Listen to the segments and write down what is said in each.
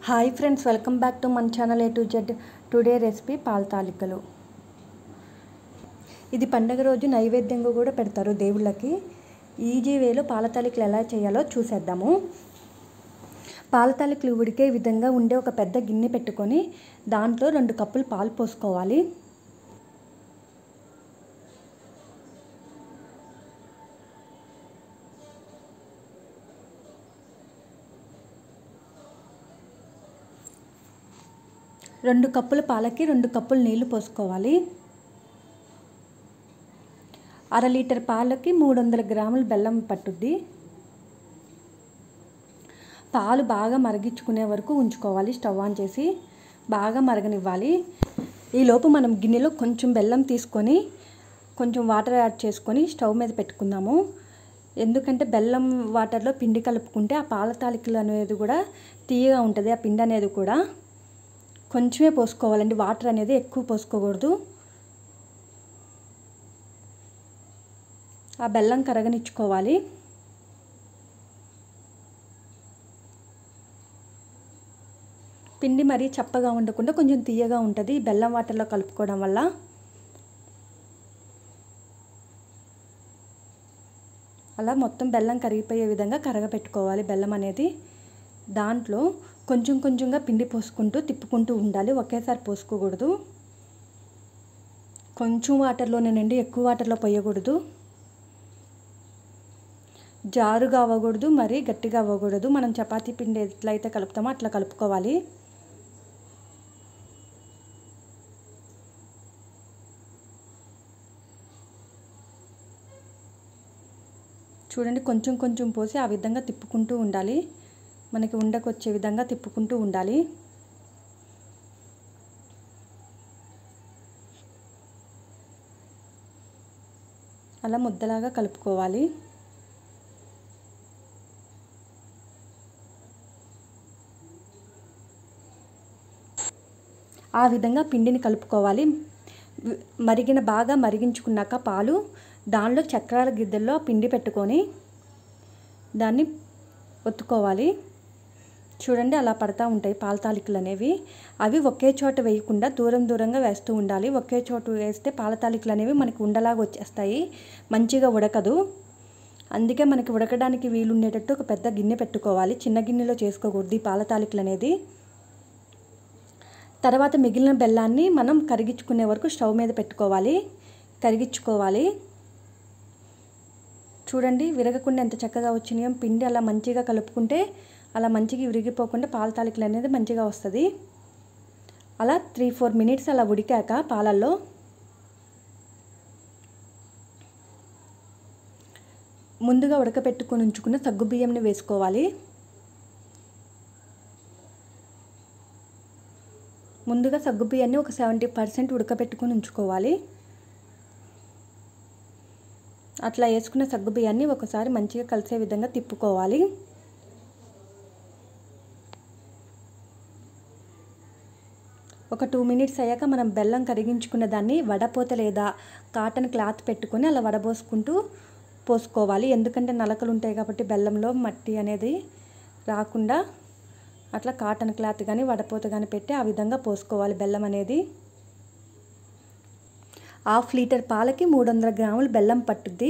hi friends welcome back to మన channel A to Z today recipe పాల తాలికలు ఇది పండగ రోజు నైవేద్యంగా కూడా పెడతారు దేవుళ్ళకి ఈజీ వేలో పాల తాలికలు ఎలా చేయాలో చూసేద్దాము పాల తాలికలు ఉడికే విధంగా ఉండే ఒక పెద్ద గిన్నె పెట్టుకొని దాంట్లో రెండు కప్పులు పాలు పోసుకోవాలి రెండు కప్పుల పాలకి రెండు కప్పులు నీళ్లు పోసుకోవాలి అర లీటర్ పాలకి మూడు వందల గ్రాముల బెల్లం పట్టుద్ది పాలు బాగా మరిగించుకునే వరకు ఉంచుకోవాలి స్టవ్ ఆన్ చేసి బాగా మరగనివ్వాలి ఈలోపు మనం గిన్నెలో కొంచెం బెల్లం తీసుకొని కొంచెం వాటర్ యాడ్ చేసుకొని స్టవ్ మీద పెట్టుకుందాము ఎందుకంటే బెల్లం వాటర్లో పిండి కలుపుకుంటే ఆ పాల తాలికలు అనేది కూడా తీయగా ఉంటుంది ఆ పిండి అనేది కూడా కొంచెమే పోసుకోవాలండి వాటర్ అనేది ఎక్కువ పోసుకోకూడదు ఆ బెల్లం కరగనిచ్చుకోవాలి పిండి మరీ చప్పగా ఉండకుండా కొంచెం తీయగా ఉంటుంది బెల్లం వాటర్లో కలుపుకోవడం వల్ల అలా మొత్తం బెల్లం కరిగిపోయే విధంగా కరగపెట్టుకోవాలి బెల్లం అనేది దాంట్లో కొంచెం కొంచెంగా పిండి పోసుకుంటూ తిప్పుకుంటూ ఉండాలి ఒకేసారి పోసుకోకూడదు కొంచెం వాటర్లోనేనండి ఎక్కువ వాటర్లో పోయకూడదు జారుగా అవ్వకూడదు మరీ గట్టిగా అవ్వకూడదు మనం చపాతీ పిండి ఎట్లయితే కలుపుతామో అట్లా కలుపుకోవాలి చూడండి కొంచెం కొంచెం పోసి ఆ విధంగా తిప్పుకుంటూ ఉండాలి మనకి ఉండకొచ్చే విధంగా తిప్పుకుంటూ ఉండాలి అలా ముద్దలాగా కలుపుకోవాలి ఆ విధంగా పిండిని కలుపుకోవాలి మరిగిన బాగా మరిగించుకున్నాక పాలు దానిలో చక్రాల గిద్దెల్లో పిండి పెట్టుకొని దాన్ని ఒత్తుకోవాలి చూడండి అలా పడతా ఉంటాయి పాల తాలికలు అనేవి అవి ఒకే చోట వేయకుండా దూరం దూరంగా వేస్తూ ఉండాలి ఒకే చోట వేస్తే పాల తాలికలు అనేవి మనకి ఉండలాగా వచ్చేస్తాయి మంచిగా ఉడకదు అందుకే మనకి ఉడకడానికి వీలు ఉండేటట్టు ఒక పెద్ద గిన్నె పెట్టుకోవాలి చిన్న గిన్నెలో చేసుకోకూడదు ఈ పాల తాలికలు అనేది తర్వాత మిగిలిన బెల్లాన్ని మనం కరిగించుకునే వరకు స్టవ్ మీద పెట్టుకోవాలి కరిగించుకోవాలి చూడండి విరగకుండా ఎంత చక్కగా వచ్చినాయో పిండి అలా మంచిగా కలుపుకుంటే అలా మంచిగా విరిగిపోకుండా పాల తాలికలు అనేది మంచిగా వస్తుంది అలా త్రీ ఫోర్ మినిట్స్ అలా ఉడికాక పాలల్లో ముందుగా ఉడకపెట్టుకొని ఉంచుకున్న సగ్గు బియ్యంని వేసుకోవాలి ముందుగా సగ్గు బియ్యాన్ని ఒక సెవెంటీ పర్సెంట్ ఉడకపెట్టుకొని ఉంచుకోవాలి అట్లా వేసుకున్న సగ్గు బియ్యాన్ని ఒకసారి మంచిగా కలిసే విధంగా తిప్పుకోవాలి ఒక టూ మినిట్స్ అయ్యాక మనం బెల్లం కరిగించుకున్న దాన్ని వడపోత లేదా కాటన్ క్లాత్ పెట్టుకొని అలా వడబోసుకుంటూ పోసుకోవాలి ఎందుకంటే నలకలు ఉంటాయి కాబట్టి బెల్లంలో మట్టి అనేది రాకుండా అట్లా కాటన్ క్లాత్ కానీ వడపోత కానీ పెట్టి ఆ విధంగా పోసుకోవాలి బెల్లం అనేది హాఫ్ లీటర్ పాలకి మూడు వందల గ్రాములు బెల్లం పట్టుద్ది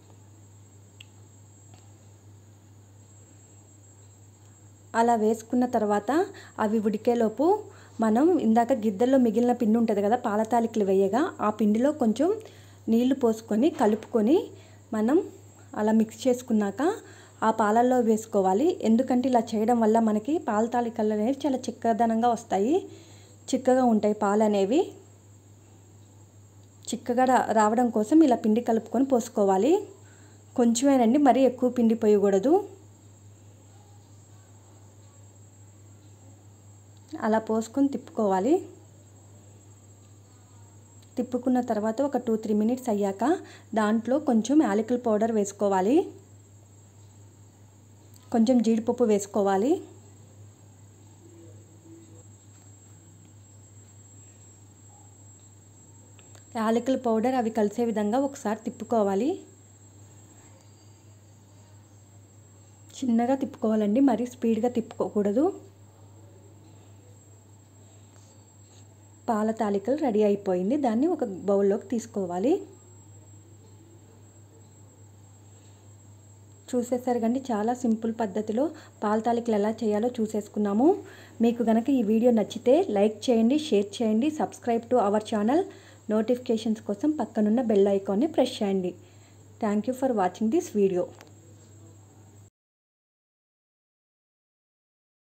అలా వేసుకున్న తర్వాత అవి ఉడికేలోపు మనం ఇందాక గిద్దెల్లో మిగిలిన పిండి ఉంటుంది కదా పాల తాలికలు వేయగా ఆ పిండిలో కొంచెం నీళ్లు పోసుకొని కలుపుకొని మనం అలా మిక్స్ చేసుకున్నాక ఆ పాలల్లో వేసుకోవాలి ఎందుకంటే ఇలా చేయడం వల్ల మనకి పాల తాలికలు అనేవి చాలా చిక్కదనంగా వస్తాయి చిక్కగా ఉంటాయి పాలు అనేవి చిక్కగా రావడం కోసం ఇలా పిండి కలుపుకొని పోసుకోవాలి కొంచెమేనండి మరీ ఎక్కువ పిండి పోయకూడదు అలా పోసుకొని తిప్పుకోవాలి తిప్పుకున్న తర్వాత ఒక టూ త్రీ మినిట్స్ అయ్యాక దాంట్లో కొంచెం యాలకుల పౌడర్ వేసుకోవాలి కొంచెం జీడిపప్పు వేసుకోవాలి యాలకుల పౌడర్ అవి కలిసే విధంగా ఒకసారి తిప్పుకోవాలి చిన్నగా తిప్పుకోవాలండి మరీ స్పీడ్గా తిప్పుకోకూడదు పాల తాలికలు రెడీ అయిపోయింది దాన్ని ఒక బౌల్లోకి తీసుకోవాలి చూసేసారు కండి చాలా సింపుల్ పద్ధతిలో పాల తాలికలు ఎలా చేయాలో చూసేసుకున్నాము మీకు కనుక ఈ వీడియో నచ్చితే లైక్ చేయండి షేర్ చేయండి subscribe to our channel notifications కోసం పక్కనున్న బెల్ ఐకాన్ని ప్రెస్ చేయండి thank you for watching this video